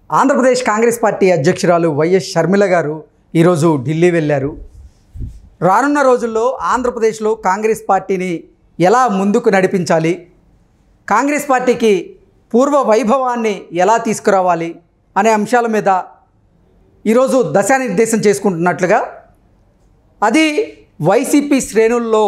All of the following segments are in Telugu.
ఆంధ్రప్రదేశ్ కాంగ్రెస్ పార్టీ అధ్యక్షురాలు వైఎస్ షర్మిల గారు ఈరోజు ఢిల్లీ వెళ్ళారు రానున్న రోజుల్లో ఆంధ్రప్రదేశ్లో కాంగ్రెస్ పార్టీని ఎలా ముందుకు నడిపించాలి కాంగ్రెస్ పార్టీకి పూర్వ వైభవాన్ని ఎలా తీసుకురావాలి అనే అంశాల మీద ఈరోజు దశానిర్దేశం చేసుకుంటున్నట్లుగా అది వైసీపీ శ్రేణుల్లో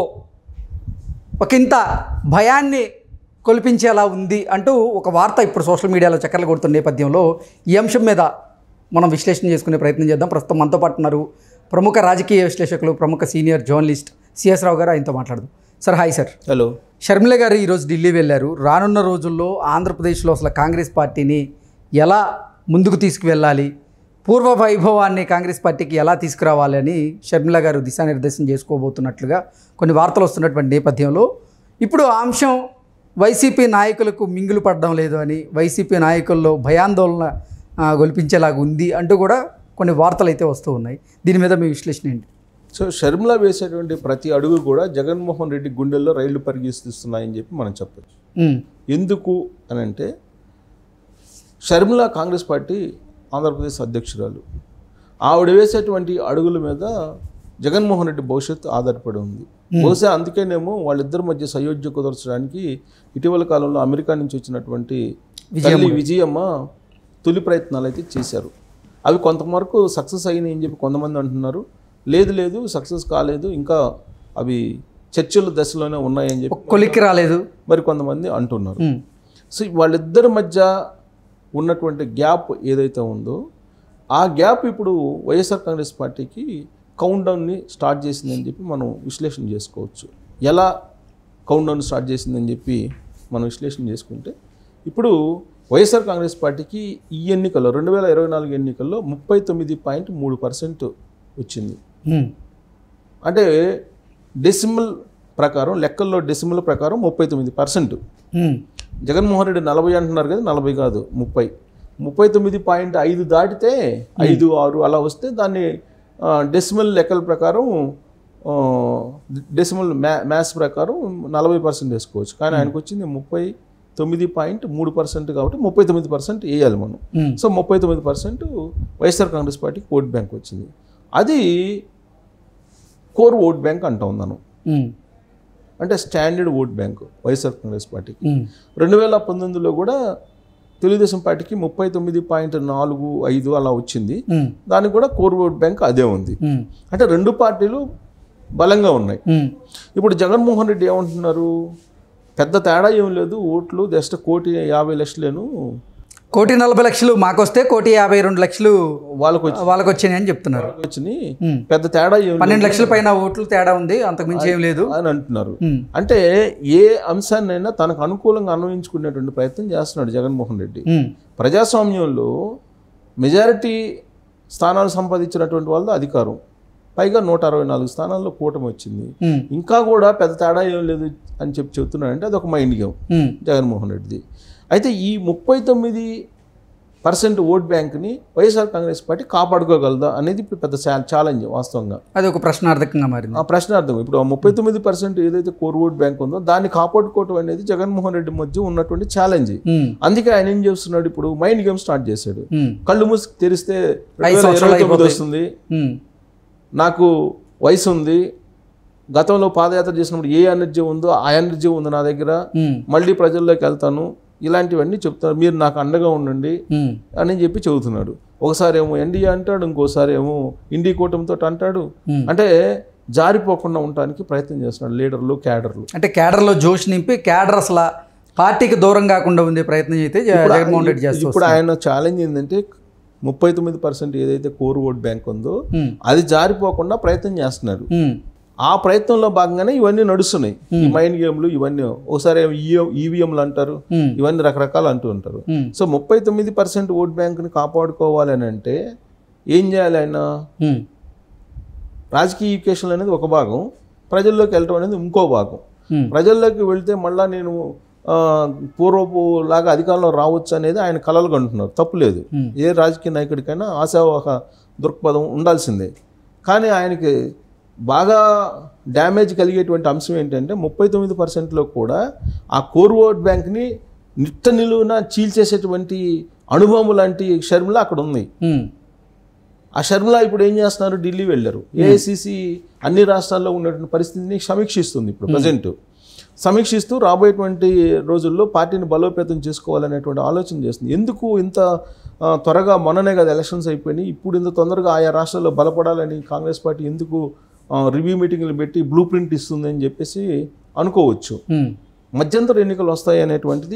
ఒకంత భయాన్ని కొల్పించేలా ఉంది అంటూ ఒక వార్త ఇప్పుడు సోషల్ మీడియాలో చక్కర్లు కొడుతున్న నేపథ్యంలో ఈ అంశం మీద మనం విశ్లేషణ చేసుకునే ప్రయత్నం చేద్దాం ప్రస్తుతం మనతో పాటు ఉన్నారు ప్రముఖ రాజకీయ విశ్లేషకులు ప్రముఖ సీనియర్ జర్నలిస్ట్ సిఎస్ రావు గారు ఆయనతో మాట్లాడదాం sir hi sir hello Sharmila గారు ఈరోజు ఢిల్లీ వెళ్ళారు రానున్న రోజుల్లో ఆంధ్రప్రదేశ్లో అసలు కాంగ్రెస్ పార్టీని ఎలా ముందుకు తీసుకువెళ్ళాలి పూర్వ వైభవాన్ని కాంగ్రెస్ పార్టీకి ఎలా తీసుకురావాలి అని షర్మిల గారు దిశానిర్దేశం చేసుకోబోతున్నట్లుగా కొన్ని వార్తలు వస్తున్నటువంటి నేపథ్యంలో ఇప్పుడు ఆ అంశం వైసీపీ నాయకులకు మింగులు పడడం లేదు అని వైసీపీ నాయకుల్లో భయాందోళన ఆ, గొలిపించేలాగా ఉంది అంటూ కూడా కొన్ని వార్తలు అయితే వస్తూ ఉన్నాయి దీని మీద మీ విశ్లేషణ ఏంటి సో షర్మిల వేసేటువంటి ప్రతి అడుగు కూడా జగన్మోహన్ రెడ్డి గుండెల్లో రైళ్లు పరిగెత్తిస్తున్నాయని చెప్పి మనం చెప్పచ్చు ఉమ్, ఎందుకు అని అంటే షర్మిల కాంగ్రెస్ పార్టీ ఆంధ్రప్రదేశ్ అధ్యక్షురాలు ఆవిడ వేసేటువంటి అడుగుల మీద జగన్మోహన్ రెడ్డి భవిష్యత్తు ఆధారపడి ఉంది బహుశా అందుకేనేమో వాళ్ళిద్దరి మధ్య సయోధ్య కుదర్చడానికి ఇటీవల కాలంలో అమెరికా నుంచి వచ్చినటువంటి తల్లి విజయమ్మ తొలి ప్రయత్నాలు అయితే చేశారు అవి కొంతవరకు సక్సెస్ అయినాయి అని చెప్పి కొంతమంది అంటున్నారు లేదు లేదు సక్సెస్ కాలేదు ఇంకా అవి చర్చల దశలోనే ఉన్నాయని చెప్పి కొలిక్కి రాలేదు మరి కొంతమంది అంటున్నారు ఉమ్, సో వాళ్ళిద్దరి మధ్య ఉన్నటువంటి గ్యాప్ ఏదైతే ఉందో ఆ గ్యాప్ ఇప్పుడు వైఎస్ఆర్ కాంగ్రెస్ పార్టీకి కౌంట్ డౌన్ని స్టార్ట్ చేసిందని చెప్పి మనం విశ్లేషణ చేసుకోవచ్చు ఎలా కౌంట్ డౌన్ స్టార్ట్ చేసిందని చెప్పి మనం విశ్లేషణ చేసుకుంటే ఇప్పుడు వైఎస్ఆర్ కాంగ్రెస్ పార్టీకి ఈ ఎన్నికల్లో రెండు వేల ఇరవై నాలుగు ఎన్నికల్లో ముప్పై తొమ్మిది పాయింట్ మూడు పర్సెంట్ వచ్చింది ఉమ్, అంటే డెసిమల్ ప్రకారం లెక్కల్లో డెసిమల్ ప్రకారం ముప్పై తొమ్మిది పర్సెంట్ ఉమ్, జగన్మోహన్ రెడ్డి నలభై అంటున్నారు కదా నలభై కాదు ముప్పై ముప్పై తొమ్మిది పాయింట్ ఐదు దాటితే ఐదు ఆరు అలా వస్తే దాన్ని డెసిమల్ లెక్కల ప్రకారం డెసిమల్ మ్యా మ్యాథ్స్ ప్రకారం నలభై పర్సెంట్ వేసుకోవచ్చు కానీ ఆయనకు వచ్చింది ముప్పై తొమ్మిది పాయింట్ మూడు పర్సెంట్ కాబట్టి ముప్పై తొమ్మిది పర్సెంట్ వేయాలి మనం ఉమ్, సో ముప్పై తొమ్మిది పర్సెంట్ వైఎస్ఆర్ కాంగ్రెస్ పార్టీకి ఓట్ బ్యాంక్ వచ్చింది అది కోర్ ఓట్ బ్యాంక్ అంటాం మనం ఉమ్, అంటే standard vote bank YSR Congress పార్టీకి ఉమ్, రెండు వేల పంతొమ్మిదిలో కూడా తెలుగుదేశం పార్టీకి ముప్పై తొమ్మిది పాయింట్ నాలుగు ఐదు అలా వచ్చింది ఉమ్, దానికి కూడా కోర్ ఓట్ బ్యాంక్ అదే ఉంది ఉమ్, అంటే రెండు పార్టీలు బలంగా ఉన్నాయి ఉమ్, ఇప్పుడు జగన్మోహన్ రెడ్డి ఏమంటున్నారు పెద్ద తేడా ఏం లేదు ఓట్లు జస్ట్ కోటి యాభై లక్షలేను కోటి నలభై లక్షలు మాకొస్తే కోటి యాభై రెండు లక్షలు వాళ్ళకు వచ్చి వాళ్ళకి వచ్చినాయి అని చెప్తున్నారు వచ్చినాయి ఉమ్. పెద్ద తేడా ఏం లేదు పన్నెండు లక్షల పైన ఓట్లు తేడా ఉంది అంతకుమించి ఏం లేదు అని అంటున్నారు ఉమ్, అంటే ఏ అంశాన్నైనా తనకు అనుకూలంగా అన్వయించుకునేటువంటి ప్రయత్నం చేస్తున్నాడు జగన్మోహన్ రెడ్డి ఉమ్, ప్రజాస్వామ్యంలో మెజారిటీ స్థానాలు సంపాదించినటువంటి వాళ్ళది అధికారం పైగా నూట అరవై నాలుగు స్థానాల్లో కూటమి వచ్చింది ఉమ్, ఇంకా కూడా పెద్ద తేడా ఏం లేదు అని చెప్పి చెప్తున్నాడంటే అది ఒక మైండ్ గేమ్ ఉమ్, జగన్మోహన్ రెడ్డిది అయితే ఈ ముప్పై తొమ్మిది పర్సెంట్ ఓట్ బ్యాంక్ని వైఎస్ఆర్ కాంగ్రెస్ పార్టీ కాపాడుకోగలదా అనేది ఇప్పుడు పెద్ద ఛాలెంజ్ వాస్తవంగా అది ఒక ప్రశ్నార్థకంగా మారింది ఆ ప్రశ్నార్థం ఇప్పుడు ఆ ముప్పై తొమ్మిది పర్సెంట్ ఏదైతే కోర్ ఓట్ బ్యాంక్ ఉందో దాన్ని కాపాడుకోవటం అనేది జగన్మోహన్ రెడ్డి మధ్య ఉన్నటువంటి ఛాలెంజ్ ఉమ్, అందుకే ఆయన ఏం చేస్తున్నాడు ఇప్పుడు మైండ్ గేమ్ స్టార్ట్ చేశాడు ఉమ్, కళ్ళు మూసి తెరిస్తే రెండు వేల సంవత్సరాలు ఇరవై తొమ్మిది అయిపోతాయి. వస్తుంది ఉమ్, నాకు వయసు ఉంది గతంలో పాదయాత్ర చేసినప్పుడు ఏ ఎనర్జీ ఉందో ఆ ఎనర్జీ ఉంది నా దగ్గర ఉమ్, మళ్ళీ ప్రజల్లోకి వెళ్తాను ఇలాంటివన్నీ చెప్తాను మీరు నాకు అండగా ఉండండి ఉమ్, అని చెప్పి చెబుతున్నాడు ఒకసారి ఏమో ఎన్డీఏ అంటాడు ఇంకోసారి ఏమో ఇండి కూటమితో అంటాడు Hmm. అంటే జారిపోకుండా ఉండటానికి ప్రయత్నం చేస్తున్నాడు లీడర్లు క్యాడర్లు అంటే క్యాడర్లో జోష్ నింపి క్యాడర్ అసలు పార్టీకి దూరం కాకుండా ఉండే ప్రయత్నం అయితే జ- జగన్మోహన్ రెడ్డి చేస్తూ ఇప్పుడు ఆయన ఛాలెంజ్ ఏంటంటే ముప్పై తొమ్మిది పర్సెంట్ ఏదైతే కోర్ ఓట్ బ్యాంక్ ఉందో ఉమ్, అది జారిపోకుండా ప్రయత్నం చేస్తున్నారు ఉమ్, ఆ ప్రయత్నంలో భాగంగానే ఇవన్నీ నడుస్తున్నాయి ఈ మైండ్ గేమ్లు ఇవన్నీ ఒకసారి ఈవీఎంలు అంటారు ఉమ్, ఇవన్నీ రకరకాలు అంటూ ఉంటారు ఉమ్, సో ముప్పై తొమ్మిది పర్సెంట్ ఓట్ బ్యాంక్ని కాపాడుకోవాలి అని అంటే ఏం చేయాలి ఆయన ఉమ్, రాజకీయ ఈక్వేషన్లు అనేది ఒక భాగం ప్రజల్లోకి వెళ్ళటం అనేది ఇంకో భాగం ఉమ్, ప్రజల్లోకి వెళ్తే మళ్ళా నేను ఆ, పూర్వపు లాగా అధికారంలో రావచ్చు అనేది ఆయన కలలు కంటున్నారు తప్పులేదు Hmm. ఏ రాజకీయ నాయకుడికైనా ఆశావాహ దృక్పథం ఉండాల్సిందే కానీ ఆయనకి బాగా డ్యామేజ్ కలిగేటువంటి అంశం ఏంటంటే ముప్పై తొమ్మిది పర్సెంట్లో కూడా ఆ కోర్ ఓట్ బ్యాంక్ని నిట్ట నిలువున చీల్చేసేటువంటి అణుబాంబు లాంటి షర్మిల అక్కడ ఉంది ఉమ్, ఆ షర్మిల ఇప్పుడు ఏం చేస్తున్నారు ఢిల్లీ వెళ్ళారు ఏఐసిసి అన్ని రాష్ట్రాల్లో ఉన్నటువంటి పరిస్థితిని సమీక్షిస్తుంది ఇప్పుడు ప్రజెంట్ సమీక్షిస్తూ రాబోయేటువంటి రోజుల్లో పార్టీని బలోపేతం చేసుకోవాలనేటువంటి ఆలోచన చేస్తుంది ఎందుకు ఇంత ఆ, త్వరగా మొన్ననే కదా ఎలక్షన్స్ అయిపోయినాయి ఇప్పుడు ఇంత తొందరగా ఆయా రాష్ట్రాల్లో బలపడాలని కాంగ్రెస్ పార్టీ ఎందుకు రివ్యూ మీటింగ్లు పెట్టి బ్లూ ప్రింట్ ఇస్తుంది అని చెప్పేసి అనుకోవచ్చు ఉమ్, మధ్యంతర ఎన్నికలు వస్తాయి అనేటువంటిది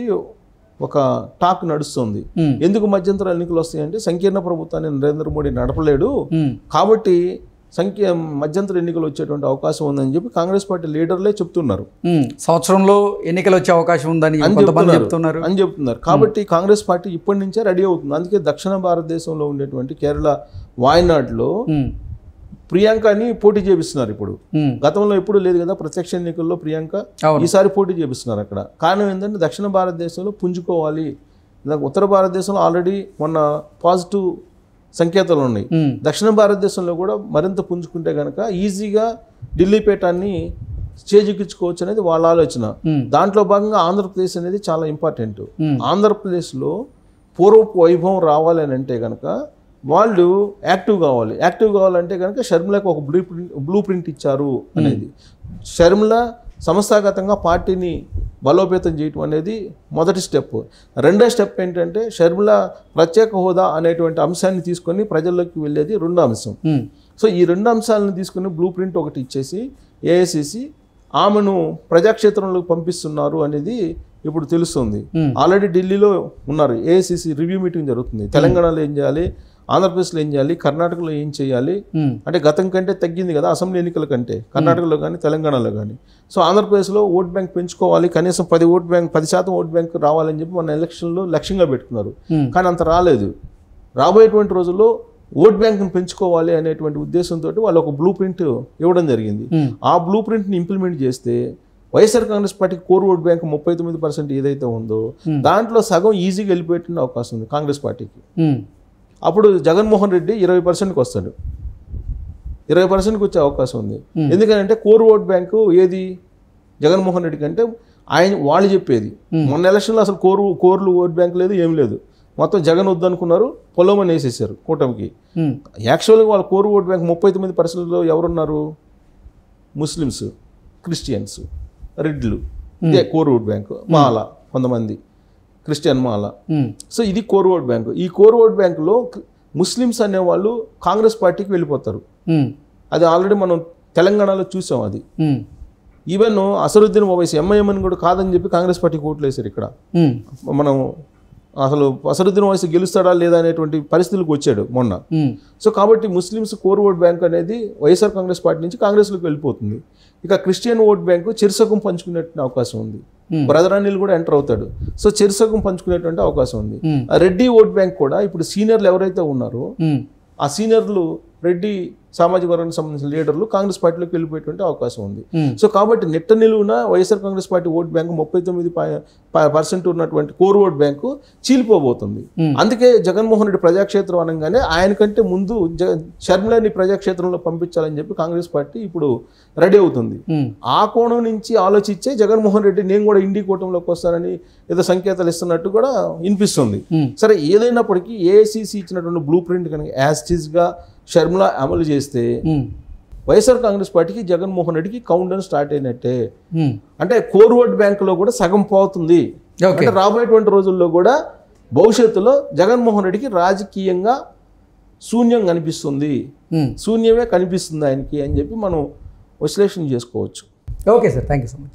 ఒక టాక్ నడుస్తుంది ఉమ్, ఎందుకు మధ్యంతర ఎన్నికలు వస్తాయంటే సంకీర్ణ ప్రభుత్వాన్ని నరేంద్ర మోడీ నడపలేడు ఉమ్, కాబట్టి సంఖ్య మధ్యంతర ఎన్నికలు వచ్చేటువంటి అవకాశం ఉందని చెప్పి కాంగ్రెస్ పార్టీ లీడర్లే చెప్తున్నారు ఉమ్. సంవత్సరంలో ఎన్నికలు వచ్చే అవకాశం ఉందని అని కొంతమంది చెప్తున్నారు. చెప్తున్నారు అని చెప్తున్నారు కాబట్టి కాంగ్రెస్ పార్టీ ఇప్పటి నుంచే రెడీ అవుతుంది అందుకే దక్షిణ భారతదేశంలో ఉండేటువంటి కేరళ వాయనాడ్లో ఉమ్, ప్రియాంకని పోటీ చేపిస్తున్నారు ఇప్పుడు ఉమ్, గతంలో ఎప్పుడు లేదు కదా ప్రత్యక్ష ఎన్నికల్లో ప్రియాంక అవును ఈసారి పోటీ చేపిస్తున్నారు అక్కడ కారణం ఏంటంటే దక్షిణ భారతదేశంలో పుంజుకోవాలి ఇందాక ఉత్తర భారతదేశంలో ఆల్రెడీ మొన్న పాజిటివ్ సంకేతాలు ఉన్నాయి ఉమ్, దక్షిణ భారతదేశంలో కూడా మరింత పుంజుకుంటే కనుక ఈజీగా ఢిల్లీ పీఠాన్ని చేజిక్కించుకోవచ్చు అనేది వాళ్ళ ఆలోచన ఉమ్, దాంట్లో భాగంగా ఆంధ్రప్రదేశ్ అనేది చాలా ఇంపార్టెంట్ ఉమ్, ఆంధ్రప్రదేశ్లో పూర్వపు వైభవం రావాలి అని అంటే కనుక వాళ్ళు యాక్టివ్ కావాలి యాక్టివ్ కావాలంటే కనుక షర్మిలకు ఒక బ్లూ ప్రింట్ బ్లూ ప్రింట్ ఇచ్చారు అనేది షర్మిల సంస్థాగతంగా పార్టీని బలోపేతం చేయటం అనేది మొదటి స్టెప్ రెండో స్టెప్ ఏంటంటే షర్మిల ప్రత్యేక హోదా అనేటువంటి అంశాన్ని తీసుకొని ప్రజల్లోకి వెళ్ళేది రెండో అంశం ఉమ్, సో ఈ రెండు అంశాలను తీసుకుని బ్లూ ప్రింట్ ఒకటి ఇచ్చేసి ఏఐసిసి ఆమెను ప్రజాక్షేత్రంలోకి పంపిస్తున్నారు అనేది ఇప్పుడు తెలుస్తుంది Hmm. ఆల్రెడీ ఢిల్లీలో ఉన్నారు ఏఐసిసి రివ్యూ మీటింగ్ జరుగుతుంది తెలంగాణలో ఏం చేయాలి ఆంధ్రప్రదేశ్లో ఏం చేయాలి కర్ణాటకలో ఏం చేయాలి ఉమ్, అంటే గతం కంటే తగ్గింది కదా అసెంబ్లీ ఎన్నికల కంటే కర్ణాటకలో కానీ తెలంగాణలో కానీ సో ఆంధ్రప్రదేశ్లో ఓట్ బ్యాంక్ పెంచుకోవాలి కనీసం పది ఓట్ బ్యాంక్ పది శాతం ఓట్ బ్యాంక్ రావాలని చెప్పి మన ఎలక్షన్లో లక్ష్యంగా పెట్టుకున్నారు ఉమ్, కానీ అంత రాలేదు రాబోయేటువంటి రోజుల్లో ఓట్ బ్యాంక్ని పెంచుకోవాలి అనేటువంటి ఉద్దేశంతో వాళ్ళు ఒక బ్లూ ప్రింట్ ఇవ్వడం జరిగింది ఉమ్, ఆ బ్లూ ప్రింట్ని ఇంప్లిమెంట్ చేస్తే YSR Congress party core vote bank ముప్పై తొమ్మిది పర్సెంట్ ఏదైతే ఉందో Hmm. దాంట్లో సగం ఈజీగా వెళ్ళిపోయేటువంటి అవకాశం ఉంది కాంగ్రెస్ పార్టీకి ఉమ్, అప్పుడు జగన్మోహన్ రెడ్డి ఇరవై పర్సెంట్కి వస్తాడు ఇరవై పర్సెంట్కి వచ్చే అవకాశం ఉంది Hmm. ఎందుకంటే కోర్ ఓట్ బ్యాంకు ఏది జగన్మోహన్ రెడ్డి కంటే ఆయన వాళ్ళు చెప్పేది Hmm. మొన్న ఎలక్షన్లో అసలు కోరు కోర్లు ఓట్ బ్యాంక్ లేదు ఏం లేదు మొత్తం జగన్ వద్దనుకున్నారు పొలమని వేసేసారు కూటమికి ఉమ్, యాక్చువల్గా వాళ్ళ కోర్ ఓట్ బ్యాంక్ ముప్పై తొమ్మిది పర్సెంట్లో ఎవరున్నారు ముస్లిమ్స్ క్రిస్టియన్స్ రెడ్లు ఇదే కోర్ ఓట్ బ్యాంక్ మాల కొంతమంది క్రిస్టియన్ మాల ఉమ్, సో ఇది కోర్ ఓట్ బ్యాంకు ఈ కోర్ ఓట్ బ్యాంకులో ముస్లిమ్స్ అనేవాళ్ళు కాంగ్రెస్ పార్టీకి వెళ్ళిపోతారు ఉమ్, అది ఆల్రెడీ మనం తెలంగాణలో చూసాం అది um, even Asaduddin Owaisi MIM అని కూడా కాదని చెప్పి కాంగ్రెస్ పార్టీకి ఓట్లు వేశారు ఇక్కడ ఉమ్, మనం అసలు అసరుద్దీన్ ఓవైసీ గెలుస్తాడా లేదా అనేటువంటి పరిస్థితులకు వచ్చాడు మొన్న ఉమ్, సో కాబట్టి ముస్లిమ్స్ కోర్ ఓట్ బ్యాంక్ అనేది వైఎస్ఆర్ కాంగ్రెస్ పార్టీ నుంచి కాంగ్రెస్లోకి వెళ్ళిపోతుంది ఇక క్రిస్టియన్ ఓట్ బ్యాంకు చిరుసగం పంచుకునేటువంటి అవకాశం ఉంది Hmm. బ్రదర్ అనిల్ కూడా ఎంటర్ అవుతాడు సో చిరుసగం పంచుకునేటువంటి అవకాశం ఉంది ఉమ్, ఆ రెడ్డి ఓట్ బ్యాంక్ కూడా ఇప్పుడు సీనియర్లు ఎవరైతే ఉన్నారో ఉమ్, ఆ సీనియర్లు రెడ్డి సామాజిక వర్గానికి సంబంధించిన లీడర్లు కాంగ్రెస్ పార్టీలోకి వెళ్ళిపోయేటువంటి అవకాశం ఉంది ఉమ్, సో కాబట్టి నిట్ట నిలువున YSR Congress party vote bank ముప్పై తొమ్మిది పర్సెంట్ ఉన్నటువంటి కోర్ ఓట్ బ్యాంకు చీలిపోబోతుంది Hmm. అందుకే జగన్మోహన్ రెడ్డి ప్రజాక్షేత్రం అనగానే ఆయనకంటే ముందు జ షర్మిలాని ప్రజాక్షేత్రంలో పంపించాలని చెప్పి కాంగ్రెస్ పార్టీ ఇప్పుడు రెడీ అవుతుంది ఉమ్, ఆ కోణం నుంచి ఆలోచించే జగన్మోహన్ రెడ్డి నేను కూడా ఇండి కూటమిలోకి వస్తానని ఏదో సంకేతాలు ఇస్తున్నట్టు కూడా వినిపిస్తుంది ఉమ్, సరే ఏదైనప్పటికీ ఏఐసిసి ఇచ్చినటువంటి బ్లూ ప్రింట్ కనుక యాస్టిస్గా షర్మిల అమలు చేస్తే ఉమ్, వైఎస్ఆర్ కాంగ్రెస్ పార్టీకి జగన్మోహన్ రెడ్డికి కౌంట్ డౌన్ స్టార్ట్ అయినట్టే ఉమ్, అంటే కోర్ ఓట్ బ్యాంకులో కూడా సగం పోతుంది ఓకే అంటే రాబోయేటువంటి రోజుల్లో కూడా భవిష్యత్తులో జగన్మోహన్ రెడ్డికి రాజకీయంగా శూన్యం కనిపిస్తుంది ఉమ్, శూన్యమే కనిపిస్తుంది ఆయనకి అని చెప్పి మనం విశ్లేషణ చేసుకోవచ్చు okay sir thank you so much